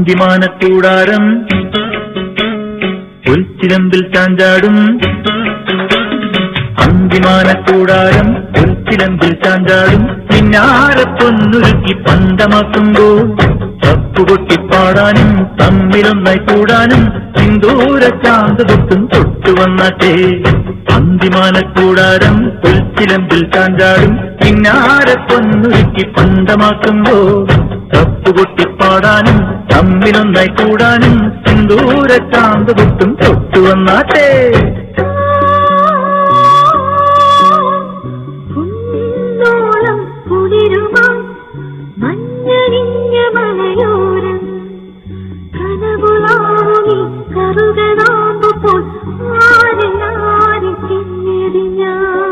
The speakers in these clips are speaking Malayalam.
അന്തിമാനക്കൂടാരം പുൽച്ചിലമ്പിൽ ചാഞ്ചാടും അന്തിമാനക്കൂടാരം പുൽച്ചിലമ്പിൽ ചാഞ്ചാടും പിന്നാരപ്പൊന്നുരുക്കി പന്തമാക്കുമ്പോൾ തപ്പുകൊട്ടിപ്പാടാനും തമ്മിലൊന്നായി കൂടാനും സിന്ദൂര ചാന്ത് തൊട്ടും തൊട്ടുവന്നാട്ടെ അന്തിമാനക്കൂടാരം പുൽച്ചിലമ്പിൽ ചാഞ്ചാടും പിന്നാരപ്പൊന്നുരുക്കി പന്തമാക്കുമ്പോൾ തപ്പുകൊട്ടിപ്പാടാനും തമ്മിലൊന്നായി കൂടാനും സിന്ദൂര ചാന്ത് തൊട്ടും തൊട്ടുവന്നാട്ടെ കുന്നോളം കുളിരുമായി മഞ്ഞണിഞ്ഞ മലയോരം കനവുലാവുമി കറുകനാമ്പു പോൽ ആരെ ആരെ പിന്നെറിഞ്ഞ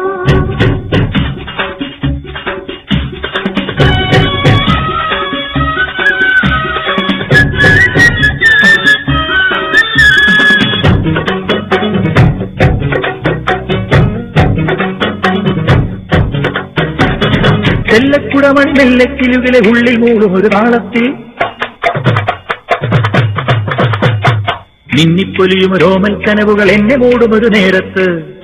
ചെല്ലക്കുടമൺ മെല്ലക്കിലുകിലെ ഉള്ളിൽ മൂടും ഒരു താളത്തിൽ നിന്നിപ്പൊലിയും രോമൽ കനവുകൾ എന്നെ മൂടും ഒരു നേരത്ത്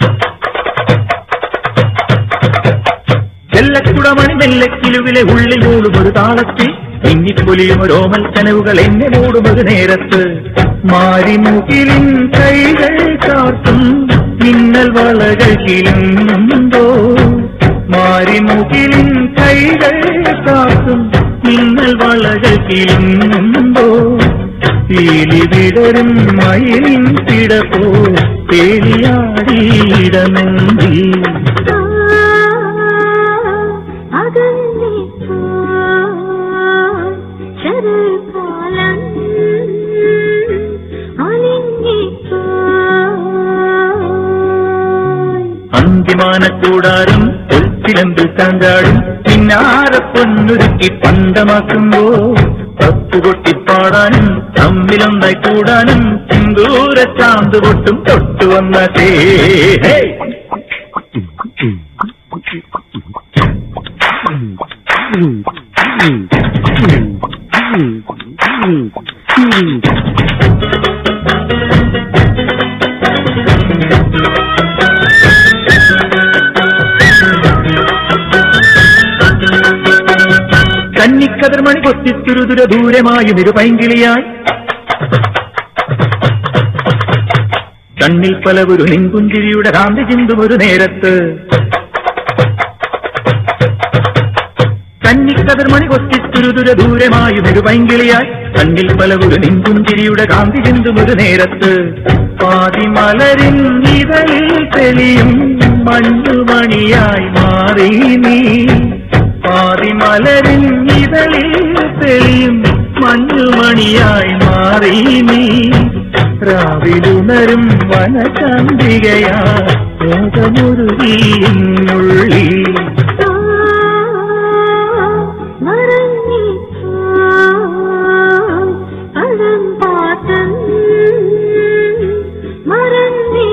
ചെല്ലക്കുടമണി മെല്ലക്കിലുകിലെ ഉള്ളിൽ മൂടും ഒരു താളത്തിൽ നിന്നിപ്പൊലിയും രോമൽ കനവുകൾ എന്നെ മൂടും ഒരു നേരത്ത് മാരിമുകിലിൻ കൈകൾ ചാർത്തും മിന്നൽ വളകൾ കിലുങ്ങുമ്പോ മാരിമുകിലിൻ കൈകൾ ചാർത്തും മിന്നൽ വളകൾ കിലുങ്ങുമ്പോ പീലി വിടരും മയിലിൻ പിടപ്പോ പേലിയാടിയിടമെങ്കിൽ അകന്നേ ശരകാലം അലിഞ്ഞേ അന്തിമാനക്കൂടാരം പൊൽച്ചിലമ്പിൽ ചാഞ്ചാടും പിന്നാര പൊന്നുരുക്കി പന്തമാക്കുമ്പോ തപ്പുകൊട്ടിപ്പാടാനും തമ്മിലൊന്നായി കൂടാനും സിന്ദൂര ചാന്ത് പൊട്ടും തൊട്ടു വന്ന കന്നിക്കതിർമണി കൊത്തിത്തുരുതുര ദൂരമായും ഒരു പൈങ്കിളിയായി കണ്ണിൽ പലവൊരു നിൻപുഞ്ചിരിയുടെ കാന്തി ചിന്തും ഒരു നേരത്ത് കന്നിക്കതിർമണി കൊത്തിത്തുരുതുര ദൂരമായും ഒരു പൈങ്കിളിയായി കണ്ണിൽ പലവൊരു നിൻപുഞ്ചിരിയുടെ കാന്തി ചിന്തും ഒരു നേരത്ത് പാതിമലരിൻ ഇതളിൽ തെളിയും മഞ്ഞുമണിയായി മാറി നീ പാതിമലരിൻ ഇതളിൽ തെളിയും മഞ്ഞുമണിയായി മാറി നീ രാവിലുണരും വനചന്ദ്രികയാ മോഹമുരുകിയുള്ളിൽ മറഞ്ഞേ അടം പാട്ടം മറഞ്ഞേ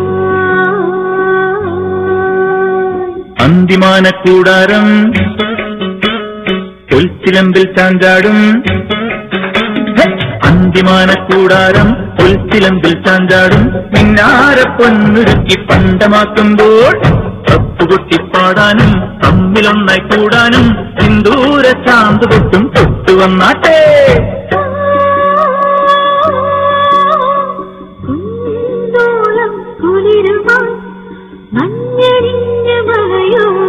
അന്തിമാനക്കൂടാരം പുൽച്ചിലമ്പിൽ ചാഞ്ചാടും ഹെ! അന്തിമാനക്കൂടാരം പുൽച്ചിലമ്പിൽ ചാഞ്ചാടും മിന്നാര പൊന്നുരുക്കി പണ്ടമാക്കുമ്പോൾ തപ്പുകൊട്ടിപ്പാടാനും തമ്മിലൊന്നായി കൂടാനും സിന്ദൂര ചാന്ത് പൊട്ടും തൊട്ടുവന്നാട്ടെ കുന്നോളം കുളിരുമായി മഞ്ഞണിഞ്ഞ മലയോരം